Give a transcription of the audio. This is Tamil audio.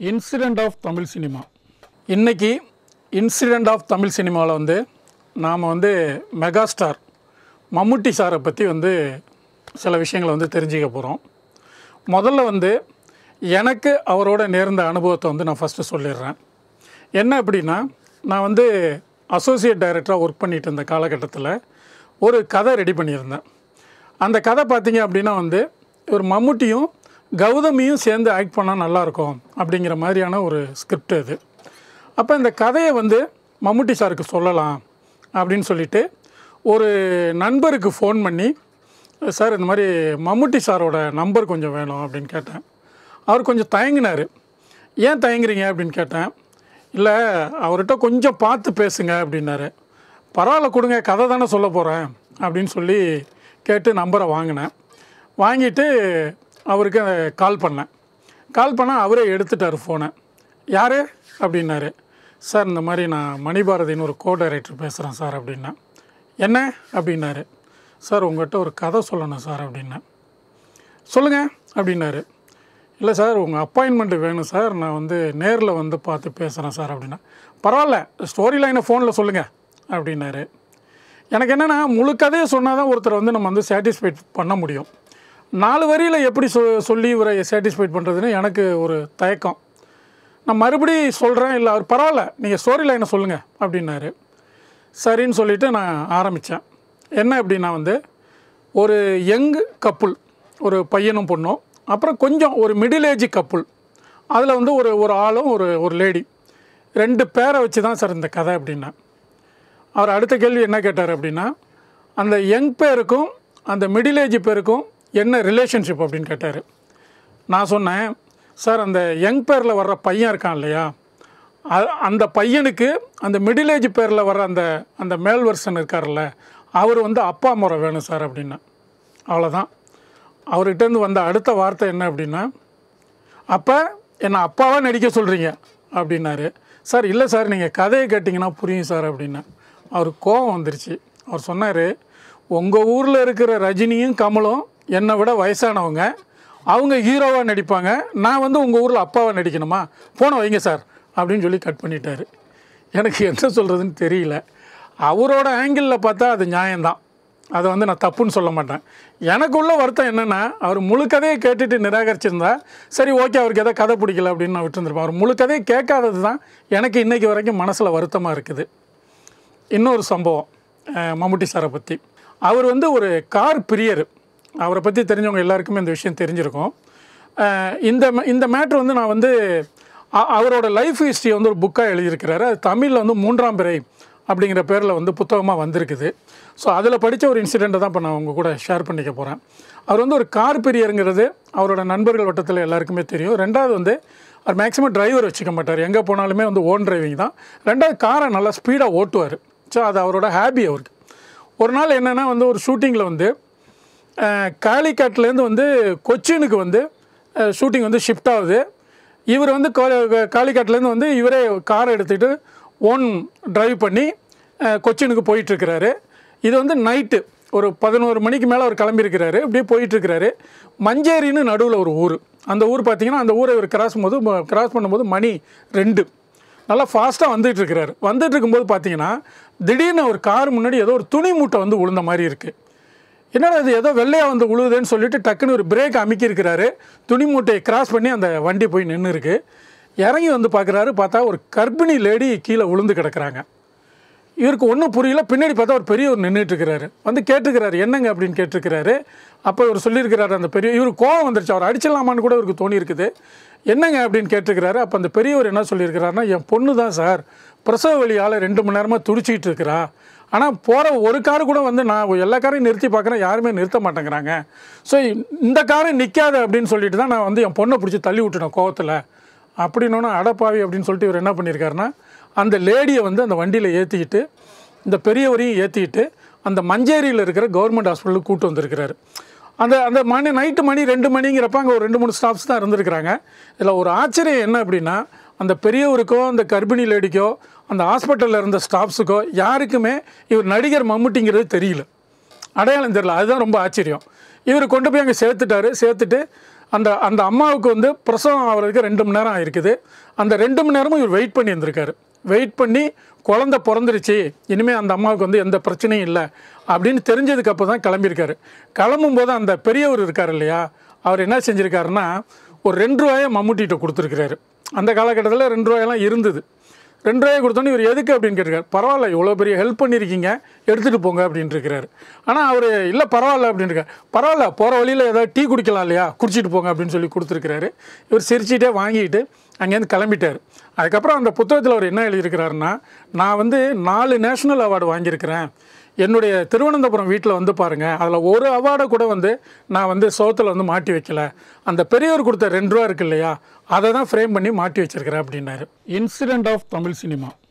இன்சிடெண்ட் ஆஃப் தமிழ் சினிமா இன்னைக்கு இன்சிடெண்ட் ஆஃப் தமிழ் சினிமாவில் வந்து நாம் வந்து மெகாஸ்டார் மம்முட்டி சாரை பற்றி வந்து சில விஷயங்களை வந்து தெரிஞ்சுக்க போகிறோம் முதல்ல வந்து எனக்கு அவரோட நேர்ந்த அனுபவத்தை வந்து நான் ஃபஸ்ட்டு சொல்லிடுறேன் என்ன அப்படின்னா நான் வந்து அசோசியேட் டைரக்டராக ஒர்க் பண்ணிட்டு இருந்த காலகட்டத்தில் ஒரு கதை ரெடி பண்ணியிருந்தேன் அந்த கதை பார்த்தீங்க அப்படின்னா வந்து ஒரு மம்முட்டியும் கௌதமியும் சேர்ந்து ஆக்ட் பண்ணால் நல்லாயிருக்கும் அப்படிங்கிற மாதிரியான ஒரு ஸ்கிரிப்ட் இது அப்போ இந்த கதையை வந்து மம்முட்டி சாருக்கு சொல்லலாம் அப்படின்னு சொல்லிட்டு ஒரு நண்பருக்கு ஃபோன் பண்ணி சார் இந்த மாதிரி மம்முட்டி சாரோட நம்பர் கொஞ்சம் வேணும் அப்படின்னு கேட்டேன் அவர் கொஞ்சம் தயங்கினார் ஏன் தயங்குறீங்க அப்படின்னு கேட்டேன் இல்லை அவர்கிட்ட கொஞ்சம் பார்த்து பேசுங்க அப்படின்னாரு பரவாயில்ல கொடுங்க கதை தானே சொல்ல போகிறேன் அப்படின்னு சொல்லி கேட்டு நம்பரை வாங்கினேன் வாங்கிட்டு அவருக்கு கால் பண்ணேன் கால் பண்ணால் அவரே எடுத்துட்டார் ஃபோனை யார் அப்படின்னாரு சார் இந்த மாதிரி நான் மணிபாரதின்னு ஒரு கோ டைரக்டர் பேசுகிறேன் சார் அப்படின்னேன் என்ன அப்படின்னாரு சார் உங்கள்கிட்ட ஒரு கதை சொல்லணும் சார் அப்படின்னேன் சொல்லுங்கள் அப்படின்னாரு இல்லை சார் உங்கள் அப்பாயின்மெண்ட் வேணும் சார் நான் வந்து நேரில் வந்து பார்த்து பேசுகிறேன் சார் அப்படின்னா பரவாயில்ல ஸ்டோரி லைனை ஃபோனில் சொல்லுங்கள் அப்படின்னாரு எனக்கு என்னென்னா முழு கதையை சொன்னால் தான் ஒருத்தரை வந்து நம்ம வந்து சாட்டிஸ்ஃபைட் பண்ண முடியும் நாலு வரியில் எப்படி சொ சொல்லி இவரை சாட்டிஸ்ஃபைட் பண்ணுறதுன்னு எனக்கு ஒரு தயக்கம் நான் மறுபடி சொல்கிறேன் இல்லை அவர் பரவாயில்ல நீங்கள் ஸ்டோரி லைனை சொல்லுங்கள் அப்படின்னாரு சரின்னு சொல்லிவிட்டு நான் ஆரம்பித்தேன் என்ன அப்படின்னா வந்து ஒரு யங் கப்புள் ஒரு பையனும் பொண்ணும் அப்புறம் கொஞ்சம் ஒரு மிடில் ஏஜ் கப்புள் அதில் வந்து ஒரு ஒரு ஆளும் ஒரு ஒரு லேடி ரெண்டு பேரை வச்சு தான் சார் இந்த கதை அப்படின்னா அவர் அடுத்த கேள்வி என்ன கேட்டார் அப்படின்னா அந்த யங் பேருக்கும் அந்த மிடில் ஏஜ் பேருக்கும் என்ன ரிலேஷன்ஷிப் அப்படின்னு கேட்டார் நான் சொன்னேன் சார் அந்த யங் பேரில் வர்ற பையன் இருக்கான் இல்லையா அ- அந்த பையனுக்கு அந்த மிடில் ஏஜ் பேரில் வர்ற அந்த அந்த மேல் வருஷன் இருக்கார்ல அவர் வந்து அப்பா முறை வேணும் சார் அப்படின்னா அவ்வளோதான் அவர்கிட்டேருந்து வந்த அடுத்த வார்த்தை என்ன அப்படின்னா அப்போ என்னை அப்பாவாக நடிக்க சொல்கிறீங்க அப்படின்னாரு சார் இல்லை சார் நீங்கள் கதையை கேட்டிங்கன்னா புரியும் சார் அப்படின்னேன் அவருக்கு கோபம் வந்துருச்சு அவர் சொன்னார் உங்கள் ஊரில் இருக்கிற ரஜினியும் கமலும் என்னை விட வயசானவங்க அவங்க ஹீரோவாக நடிப்பாங்க நான் வந்து உங்கள் ஊரில் அப்பாவாக நடிக்கணுமா போன வைங்க சார் அப்படின்னு சொல்லி கட் பண்ணிட்டாரு எனக்கு என்ன சொல்கிறதுன்னு தெரியல அவரோட ஆங்கிளில் பார்த்தா அது நியாயம்தான் அதை வந்து நான் தப்புன்னு சொல்ல மாட்டேன் எனக்குள்ள வருத்தம் என்னென்னா அவர் முழு கதையை கேட்டுட்டு நிராகரிச்சிருந்தா சரி ஓகே அவருக்கு எதாவது கதை பிடிக்கல அப்படின்னு நான் விட்டுருந்துருப்பேன் அவர் முழு கதையை கேட்காதது தான் எனக்கு இன்றைக்கி வரைக்கும் மனசில் வருத்தமாக இருக்குது இன்னொரு சம்பவம் அஹ், மம்முட்டி சாரை பற்றி அவர் வந்து ஒரு கார் பிரியர் அவரை பற்றி தெரிஞ்சவங்க எல்லாருக்குமே இந்த விஷயம் தெரிஞ்சிருக்கும் அஹ், இந்த ம- இந்த மேட்ரு வந்து நான் வந்து அ- அவரோட லைஃப் ஹிஸ்ட்ரி வந்து ஒரு புக்காக எழுதியிருக்கிறாரு அது தமிழில் வந்து மூன்றாம் பிறை அப்படிங்கிற பேரில் வந்து புத்தகமாக வந்திருக்குது ஸோ அதில் படித்த ஒரு இன்சிடெண்ட்டை தான் இப்போ நான் உங்கள் கூட ஷேர் பண்ணிக்க போகிறேன் அவர் வந்து ஒரு கார் பிரியருங்கிறது அவரோட நண்பர்கள் வட்டத்தில் எல்லாருக்குமே தெரியும் ரெண்டாவது வந்து அவர் மேக்ஸிமம் டிரைவர் வச்சுக்க மாட்டார் எங்கே போனாலுமே வந்து ஓன் டிரைவிங் தான் ரெண்டாவது காரை நல்லா ஸ்பீடாக ஓட்டுவார் ஸோ அது அவரோட ஹாபி அவருக்கு ஒரு நாள் என்னென்னா வந்து ஒரு ஷூட்டிங்கில் வந்து அஹ், காலிக்கட்லேருந்து வந்து கொச்சினுக்கு வந்து ஷூட்டிங் வந்து ஷிஃப்ட் ஆகுது இவர் வந்து கா- காலிக்கட்லேருந்து வந்து இவரே காரை எடுத்துகிட்டு ஓன் டிரைவ் பண்ணி அஹ், கொச்சினுக்கு போயிட்டுருக்கிறாரு இது வந்து நைட்டு ஒரு பதினோரு மணிக்கு மேலே அவர் கிளம்பியிருக்கிறாரு இப்படியே போயிட்டுருக்கிறாரு மஞ்சேரின்னு நடுவில் ஒரு ஊர் அந்த ஊர் பார்த்தீங்கன்னா அந்த ஊரை இவர் கிராஸ் போது கிராஸ் பண்ணும்போது மணி ரெண்டு நல்லா ஃபாஸ்ட்டாக வந்துட்டு இருக்கிறாரு வந்துட்டு இருக்கும்போது பார்த்தீங்கன்னா திடீர்னு ஒரு கார் முன்னாடி ஏதோ ஒரு துணி மூட்டை வந்து விழுந்த மாதிரி இருக்குது என்னடா இது ஏதோ வெள்ளையாக வந்து உழுவுதுன்னு சொல்லிட்டு டக்குன்னு ஒரு பிரேக் அமைக்கியிருக்கிறாரு துணி மூட்டையை கிராஸ் பண்ணி அந்த வண்டி போய் நின்று இருக்கு இறங்கி வந்து பார்க்குறாரு பார்த்தா ஒரு கர்ப்பிணி லேடி கீழே விழுந்து கிடக்குறாங்க இவருக்கு ஒன்றும் புரியல பின்னாடி பார்த்தா ஒரு பெரியவர் நின்றுட்டு இருக்கிறாரு வந்து கேட்டிருக்கிறாரு என்னங்க அப்படின்னு கேட்டிருக்கிறாரு அப்போ இவர் சொல்லியிருக்கிறாரு அந்த பெரிய இவருக்கு கோவம் வந்துருச்சு அவர் அடிச்சிடலாமான்னு கூட இவருக்கு தோணி இருக்குது என்னங்க அப்படின்னு கேட்டிருக்கிறாரு அப்போ அந்த பெரியவர் என்ன சொல்லியிருக்கிறாருன்னா என் பொண்ணு தான் சார் பிரசவ வழியால் ரெண்டு மணி நேரமாக துடிச்சிக்கிட்டு இருக்கிறா ஆனால் போகிற ஒரு காரு கூட வந்து நான் எல்லா காரையும் நிறுத்தி பார்க்குறேன் யாருமே நிறுத்த மாட்டேங்கிறாங்க ஸோ இந்த காரை நிற்காது அப்படின்னு சொல்லிட்டு தான் நான் வந்து என் பொண்ணை பிடிச்சி தள்ளி விட்டுட்டேன் கோவத்தில் அப்படின்னோன்னா அடப்பாவி அப்படின்னு சொல்லிட்டு இவர் என்ன பண்ணியிருக்காருன்னா அந்த லேடியை வந்து அந்த வண்டியில் ஏற்றிக்கிட்டு இந்த பெரியவரையும் ஏற்றிக்கிட்டு அந்த மஞ்சேரியில் இருக்கிற கவர்மெண்ட் ஹாஸ்பிட்டலுக்கு கூட்டு வந்திருக்கிறாரு அந்த அந்த மணி நைட்டு மணி ரெண்டு மணிங்கிறப்ப அங்கே ஒரு ரெண்டு மூணு ஸ்டாஃப்ஸ் தான் இருந்திருக்கிறாங்க இதில் ஒரு ஆச்சரியம் என்ன அப்படின்னா அந்த பெரியவருக்கோ அந்த கர்ப்பிணி லேடிக்கோ அந்த ஹாஸ்பிட்டலில் இருந்த ஸ்டாஃப்ஸுக்கோ யாருக்குமே இவர் நடிகர் மம்முட்டிங்கிறது தெரியல அடையாளம் தெரியல அதுதான் ரொம்ப ஆச்சரியம் இவர் கொண்டு போய் அங்கே சேர்த்துட்டாரு சேர்த்துட்டு அந்த அந்த அம்மாவுக்கு வந்து பிரசவம் ஆகிறதுக்கு ரெண்டு மணி நேரம் ஆயிருக்குது அந்த ரெண்டு மணி நேரமும் இவர் வெயிட் பண்ணி இருந்திருக்காரு வெயிட் பண்ணி குழந்த பிறந்துருச்சு இனிமேல் அந்த அம்மாவுக்கு வந்து எந்த பிரச்சனையும் இல்லை அப்படின்னு தெரிஞ்சதுக்கு அப்போ தான் கிளம்பியிருக்காரு கிளம்பும்போது அந்த பெரியவர் இருக்கார் இல்லையா அவர் என்ன செஞ்சுருக்காருன்னா ஒரு ரெண்டு ரூபாயை மம்முட்டிகிட்ட கொடுத்துருக்கிறாரு அந்த காலகட்டத்தில் ரெண்டு ரூபாயெல்லாம் இருந்தது ரெண்டு ரூபாய் கொடுத்தோன்னே இவர் எதுக்கு அப்படின்னு கேட்டிருக்காரு பரவாயில்ல இவ்வளோ பெரிய ஹெல்ப் பண்ணியிருக்கீங்க எடுத்துகிட்டு போங்க அப்படின்ட்டு இருக்கிறாரு ஆனால் அவர் இல்லை பரவாயில்ல அப்படின்னு இருக்காரு பரவாயில்ல போகிற வழியில் ஏதாவது டீ குடிக்கலாம் இல்லையா குடிச்சிட்டு போங்க அப்படின்னு சொல்லி கொடுத்துருக்கிறாரு இவர் சிரிச்சிட்டே வாங்கிட்டு அங்கேருந்து கிளம்பிட்டார் அதுக்கப்புறம் அந்த புத்தகத்தில் அவர் என்ன எழுதியிருக்கிறாருன்னா நான் வந்து நாலு நேஷ்னல் அவார்டு வாங்கியிருக்கிறேன் என்னுடைய திருவனந்தபுரம் வீட்டில் வந்து பாருங்கள் அதில் ஒரு அவார்டை கூட வந்து நான் வந்து சோத்தில் வந்து மாட்டி வைக்கல அந்த பெரியவர் கொடுத்த ரெண்டு ரூபா இருக்கு இல்லையா அதை தான் ஃப்ரேம் பண்ணி மாட்டி வச்சிருக்கிறேன் அப்படின்னாரு இன்சிடென்ட் ஆஃப் தமிழ் சினிமா